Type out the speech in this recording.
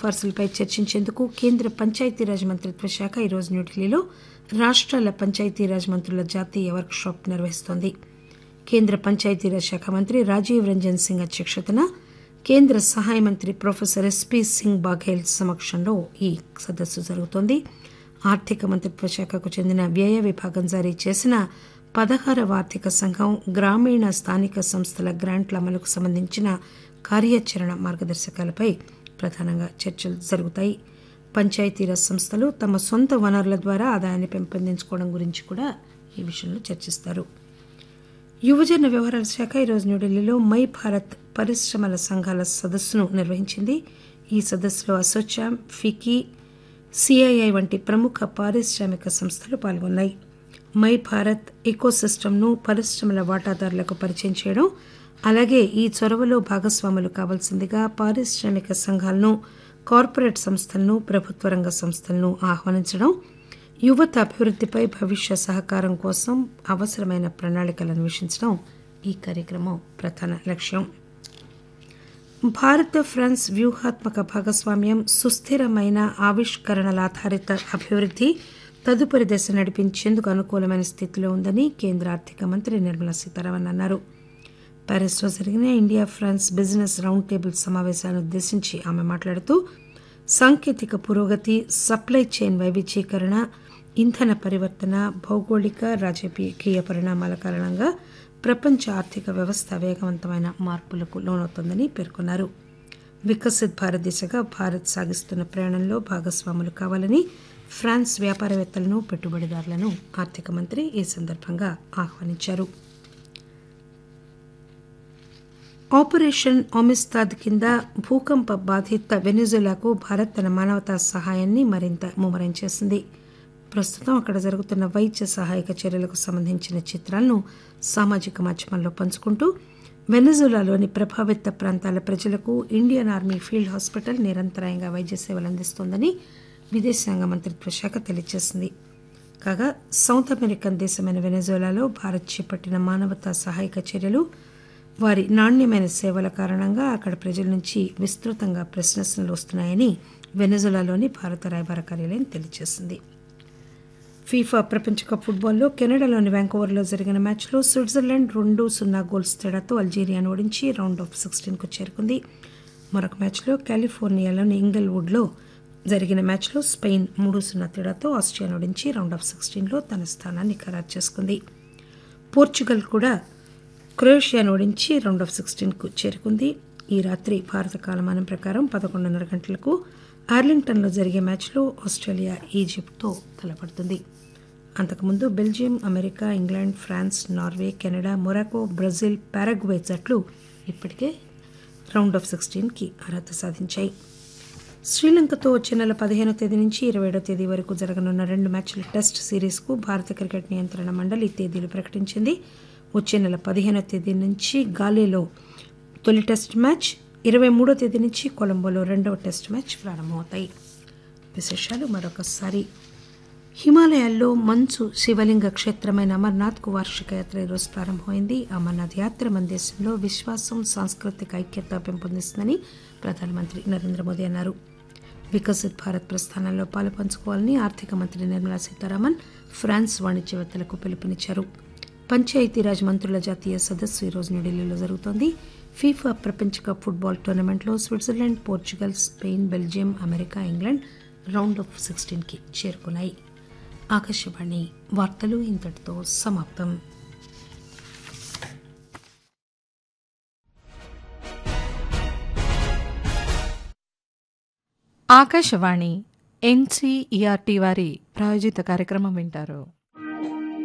సిఫార్సులపై చర్చించేందుకు కేంద్ర పంచాయతీరాజ్ మంత్రిత్వ శాఖ ఈరోజు న్యూఢిల్లీలో రాష్ట్రాల పంచాయతీరాజ్ మంత్రుల జాతీయ వర్క్ షాప్ నిర్వహిస్తోంది కేంద్ర పంచాయతీరాజ్ శాఖ మంత్రి రాజీవ్ రంజన్ సింగ్ అధ్యక్షతన కేంద్ర సహాయ మంత్రి ప్రొఫెసర్ ఎస్పీ సింగ్ బాఘేల్ సమక్షంలో ఈ సదస్సు జరుగుతోంది ఆర్థిక మంత్రిత్వ శాఖకు చెందిన వ్యయ విభాగం జారీ చేసిన పదహారవ ఆర్థిక సంఘం గ్రామీణ స్థానిక సంస్థల గ్రాంట్ల అమలుకు సంబంధించిన కార్యాచరణ మార్గదర్శకాలపై ప్రధానంగా చర్చలు జరుగుతాయి పంచాయతీరాజ్ సంస్థలు తమ సొంత వనరుల ద్వారా ఆదాయాన్ని పెంపొందించుకోవడం గురించి కూడా ఈ విషయంలో చర్చిస్తారు యువజన వ్యవహారాల శాఖ ఈరోజు న్యూఢిల్లీలో మై భారత్ పరిశ్రమల సంఘాల సదస్సును నిర్వహించింది ఈ సదస్సులో అసోచామ్ ఫికీ సిఐఐ వంటి ప్రముఖ పారిశ్రామిక సంస్థలు పాల్గొన్నాయి మై భారత్ ఎకోసిస్టమ్ను పరిశ్రమల వాటాదారులకు పరిచయం చేయడం అలాగే ఈ చొరవలో భాగస్వాములు కావాల్సిందిగా పారిశ్రామిక సంఘాలను కార్పొరేట్ సంస్థలను ప్రభుత్వ రంగ సంస్థలను ఆహ్వానించడం యువత అభివృద్దిపై భవిష్య సహకారం కోసం అవసరమైన ప్రణాళికలు అన్వేషించడం ఈ కార్యక్రమం ప్రధాన లక్ష్యం భారత ఫ్రాన్స్ వ్యూహాత్మక భాగస్వామ్యం సుస్థిరమైన ఆవిష్కరణల ఆధారిత అభివృద్ది తదుపరి దశ నడిపించేందుకు అనుకూలమైన స్థితిలో ఉందని కేంద్ర ఆర్థిక మంత్రి నిర్మలా సీతారామన్ అన్నారు ప్యారిస్లో జరిగిన India France business round table సమావేశాన్ని ఉద్దేశించి ఆమె మాట్లాడుతూ సాంకేతిక పురోగతి సప్లై చైన్ వైవిధ్యీకరణ ఇంధన పరివర్తన భౌగోళిక రాజకీయ పరిణామాల కారణంగా ప్రపంచ ఆర్థిక వ్యవస్థ వేగవంతమైన మార్పులకు లోనవుతోందని పేర్కొన్నారు వికసిత్ భారత్ దిశగా భారత్ సాగిస్తున్న ప్రయాణంలో భాగస్వాములు కావాలని ఫ్రాన్స్ వ్యాపారవేత్తలను పెట్టుబడిదారులను ఆర్థిక మంత్రి ఈ సందర్భంగా ఆహ్వానించారు ఆపరేషన్ ఒమిస్తాద్ కింద భూకంప బాధిత వెనిజులాకు భారత్ తన మానవతా సహాయాన్ని మరింత ముమ్మరం చేసింది ప్రస్తుతం అక్కడ జరుగుతున్న వైద్య సహాయక చర్యలకు సంబంధించిన చిత్రాలను సామాజిక మాధ్యమాల్లో పంచుకుంటూ వెనజులాలోని ప్రభావిత ప్రాంతాల ప్రజలకు ఇండియన్ ఆర్మీ ఫీల్డ్ హాస్పిటల్ నిరంతరాయంగా వైద్య సేవలు అందిస్తోందని విదేశాంగ మంత్రిత్వ శాఖ తెలియజేసింది కాగా సౌత్ అమెరికన్ దేశమైన వెనజులాలో భారత్ చేపట్టిన మానవతా సహాయక చర్యలు వారి నాణ్యమైన సేవల కారణంగా అక్కడ ప్రజల నుంచి విస్తృతంగా ప్రశ్నలు వస్తున్నాయని వెనజులాలోని భారత రాయబార కార్యాలయం తెలియజేసింది ఫీఫా ప్రపంచ కప్ ఫుట్బాల్లో కెనడాలోని వ్యాంకోవర్లో జరిగిన మ్యాచ్లో స్విట్జర్లాండ్ రెండు సున్నా గోల్స్ తేడాతో అల్జీరియాను ఓడించి రౌండ్ ఆఫ్ సిక్స్టీన్కు చేరుకుంది మరొక మ్యాచ్లో కాలిఫోర్నియాలోని ఇంగల్వుడ్లో జరిగిన మ్యాచ్లో స్పెయిన్ మూడు సున్నా తేడాతో ఆస్ట్రియాను ఓడించి రౌండ్ ఆఫ్ సిక్స్టీన్లో తన స్థానాన్ని ఖరారు చేసుకుంది పోర్చుగల్ కూడా క్రొయేషియాను ఓడించి రౌండ్ ఆఫ్ సిక్స్టీన్కు చేరుకుంది ఈ రాత్రి భారత కాలమానం ప్రకారం పదకొండున్నర గంటలకు ఆర్లింగ్టన్లో జరిగే మ్యాచ్లో ఆస్ట్రేలియా ఈజిప్ట్తో తలపడుతుంది అంతకుముందు Belgium America England France Norway Canada Morocco Brazil Paraguay జట్లు ఇప్పటికే రౌండ్ ఆఫ్ సిక్స్టీన్కి అర్హత సాధించాయి శ్రీలంకతో వచ్చే నెల పదిహేనో తేదీ నుంచి ఇరవై ఏడో తేదీ వరకు జరగనున్న రెండు మ్యాచ్ల టెస్ట్ సిరీస్కు భారత క్రికెట్ నియంత్రణ మండలి తేదీలు ప్రకటించింది వచ్చే నెల పదిహేనో తేదీ నుంచి గాలేలో తొలి టెస్ట్ మ్యాచ్ ఇరవై మూడో తేదీ నుంచి కొలంబోలో రెండవ టెస్ట్ మ్యాచ్ ప్రారంభమవుతాయి విశేషాలు మరొకసారి హిమాలయాల్లో మంచు శివలింగ క్షేత్రమైన అమర్నాథ్కు వార్షిక యాత్ర ఈరోజు ప్రారంభమైంది అమర్నాథ్ యాత్ర మన దేశంలో విశ్వాసం సాంస్కృతిక ఐక్యత పెంపొందిస్తుందని ప్రధానమంత్రి నరేంద్ర మోదీ అన్నారు వికసిత్ భారత్ ప్రస్థానంలో పాలు పంచుకోవాలని ఆర్థిక మంత్రి నిర్మలా సీతారామన్ ఫ్రాన్స్ వాణిజ్యవేత్తలకు పిలుపునిచ్చారు పంచాయతీరాజ్ మంత్రుల జాతీయ సదస్సు ఈరోజు న్యూఢిల్లీలో జరుగుతోంది ఫీఫా ప్రపంచ కప్ ఫుట్బాల్ టోర్నమెంట్లో Switzerland Portugal Spain Belgium America England round of సిక్స్టీన్కి చేరుకున్నాయి ఆకాశవాణి వార్తలు ఇంతటితో సమాప్తం ఆకాశవాణి ఎన్సీఈఆర్టీ వారి ప్రాయోజిత కార్యక్రమం వింటారు